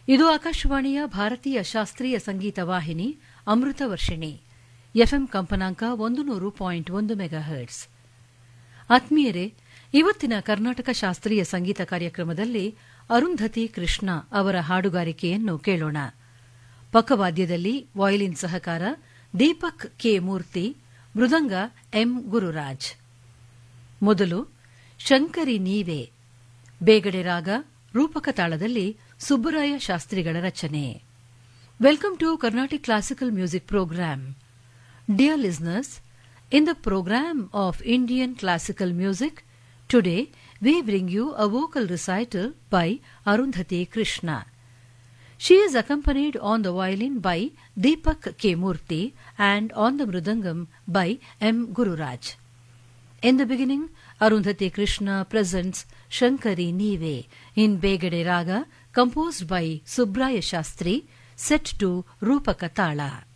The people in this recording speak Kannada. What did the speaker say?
ಇದು ಆಕಾಶವಾಣಿಯ ಭಾರತೀಯ ಶಾಸ್ತ್ರೀಯ ಸಂಗೀತ ವಾಹಿನಿ ಅಮೃತ ವರ್ಷಿಣಿ ಎಫ್ಎಂ ಕಂಪನಾಂಕ ಒಂದು ನೂರು ಪಾಯಿಂಟ್ ಒಂದು ಮೆಗಾ ಹರ್ಟ್ಸ್ ಆತ್ಮೀಯರೇ ಇವತ್ತಿನ ಕರ್ನಾಟಕ ಶಾಸ್ತ್ರೀಯ ಸಂಗೀತ ಕಾರ್ಯಕ್ರಮದಲ್ಲಿ ಅರುಂಧತಿ ಕೃಷ್ಣ ಅವರ ಹಾಡುಗಾರಿಕೆಯನ್ನು ಕೇಳೋಣ ಪಕ್ಕವಾದ್ಯದಲ್ಲಿ ವಾಯಲಿನ್ ಸಹಕಾರ ದೀಪಕ್ ಕೆ ಮೂರ್ತಿ ಮೃದಂಗ ಎಂ ಗುರುರಾಜ್ ಮೊದಲು ಶಂಕರಿ ನೀವೆ ಬೇಗಡೆ ರಾಗ ರೂಪಕ ತಾಳದಲ್ಲಿ ಸುಬ್ಬರಾಯ ಶಾಸ್ತ್ರಿಗಳ ರಚನೆ welcome to Carnatic classical music programme dear listeners in the programme of Indian classical music today we bring you a vocal recital by Arundhati Krishna She is accompanied on the violin by Deepak K. Murthy and on the mridangam by M. Gururaj. In the beginning, Arundhati Krishna presents Shankari Nive in Begade Raga, composed by Subraya Shastri, set to Rupaka Tala.